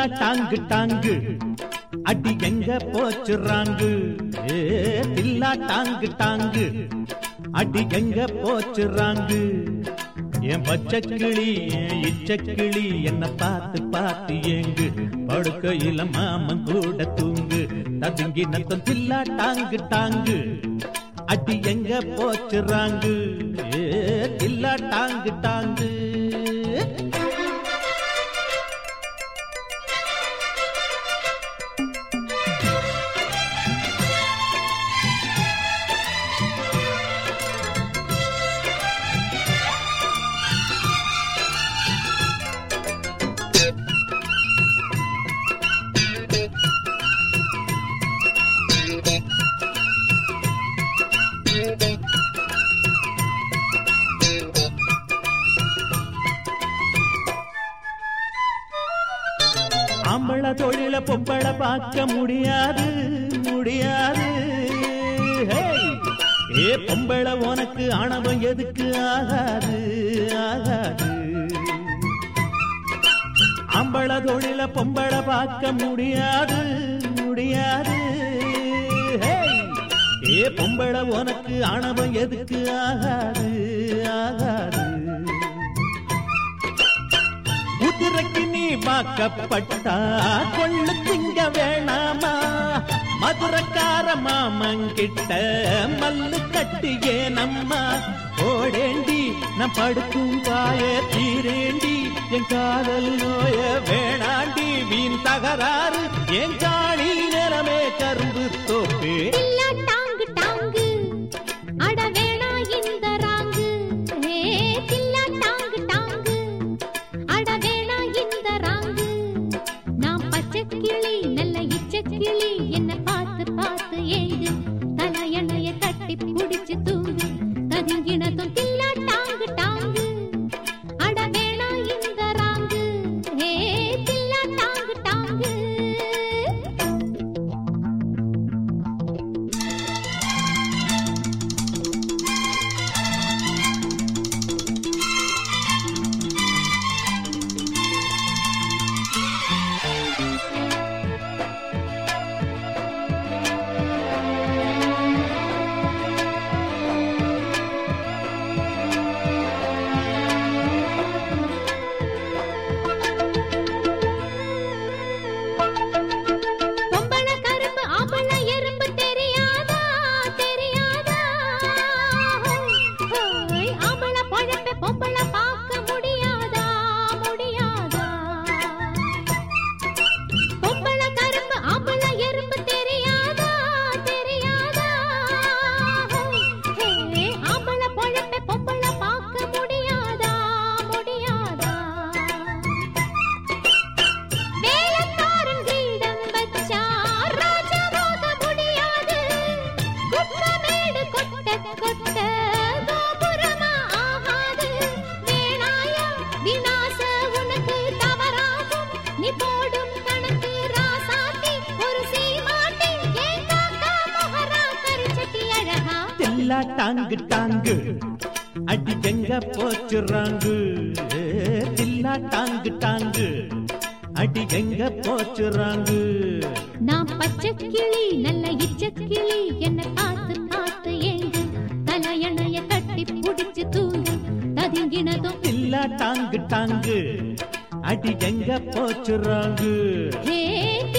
டாங்கு டாங்கு அடி எங்க போச்சுறாங்கு ஏ தில்லா டாங்கு டாங்கு அடி எங்க போச்சுறாங்கு என் பச்சை கிளி என் இச்ச கிளி என்ன பார்த்து பார்த்து ஏங்கு படுக்கையில மாமன் கூட தூங்கு ததுங்கி நத்தம் தில்லா டாங்கு டாங்கு அடி எங்க போச்சுறாங்கு ஏ தில்லா டாங்கு டாங்கு ஆம்பள தொழில பொம்பள பார்க்க முடியாது முடியாது ஹேய்! ஏ பொம்பள உனக்கு ஆணவம் எதுக்கு ஆகாது ஆகாது ஆம்பள தொழில பொம்பள பார்க்க முடியாது முடியாது ஹேய்! ஏ பொம்பள உனக்கு ஆணவம் எதுக்கு ஆகாது ஆகாது குதிரைக்கு நீ வாக்கப்பட்டா கொள்ளு திங்க வேணாமா மதுரக்கார மாமங்கிட்ட மல்லு கட்டியே நம்மா ஓடேண்டி நான் படுக்கும் பாய தீரேண்டி என் காதல் நோய வேணாண்டி வீண் தகராறு என் காணி நிலமே கரும்பு தோப்பே தில்லா டாங்கு டாங்கு அட வேணா இந்த ராங்கு ஹே தில்லா டாங்கு டாங்கு அட வேணா இந்த ராங்கு நான் பச்சை கிளி நல்ல இச்ச கிளி என்ன பார்த்து பார்த்து ஏங்கு தலையணைய கட்டி புடிச்சு தூங்கு ததுங்கினதும் தில்லா டாங்கு டாங்கு அட வேணா இந்த ராங்கு ஹே தில்லா டாங்கு டாங்கு பொம்பள கரும்பு ஆம்பள எறும்பு தெரியாதா தெரியாதா ஹோய் ஆம்பள பொழப்ப பொம்பள பார்க்க முடியாதா முடியாதா பொம்பள கரும்பு ஆம்பள எறும்பு தெரியாதா தெரியாதா ஹே ஆம்பள பொழப்ப பொம்பள பார்க்க முடியாதா முடியாதா வேலக்காரன் கிரீடம் வச்சா ராஜராக முடியாது குப்பமேடு கொட்ட கொட்ட கோபுரமா ஆகாது வேணாயா விநாச உனக்கு தவறாகும் நீ போடும் கணக்கு ராசாத்தி ஒரு சீமாட்டி ஏன் காக்கா மொஹரா கரிச்சட்டி அழகா தில்லா டாங்கு டாங்கு அடி எங்க போச்சுறாங்கு ஏ, தில்லா டாங்கு டாங்கு அடி எங்க போச்சுறாங்கு நான் பச்சை கிளி நல்ல இச்ச கிளி என்ன பார்த்து பார்த்து ஏங்கு தலையணைய கட்டி புடிச்சு தூங்கு ததுங்கினதும் தில்லா டாங்கு டாங்கு அடி எங்க போச்சுறாங்கு ஹே